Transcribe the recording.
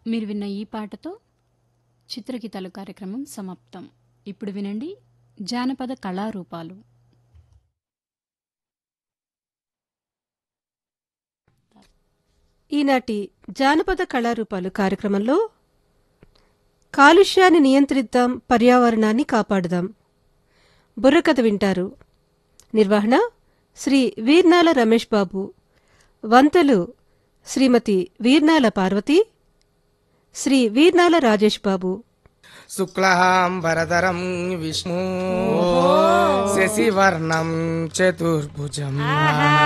మీరు విన్న ఈ పాటతో చిత్రగీతాలు కార్యక్రమం సమాప్తం ఇప్పుడు వినండి జానపద కళారూపాలు ఈనాటి జానపద కళారూపాలు కార్యక్రమంలో కాలుష్యాన్ని నియంత్రిద్దాం పర్యావరణాన్ని కాపాడుదాం బుర్రకథ వింటారు నిర్వహణ శ్రీ వీర్నాల రమేష్ బాబు వంతలు శ్రీమతి వీర్నాల పార్వతి శ్రీ వీర్నాల రాజేష్ బాబు శుక్లాంబరధరం విష్ణు శశివర్ణం చతుర్భుజం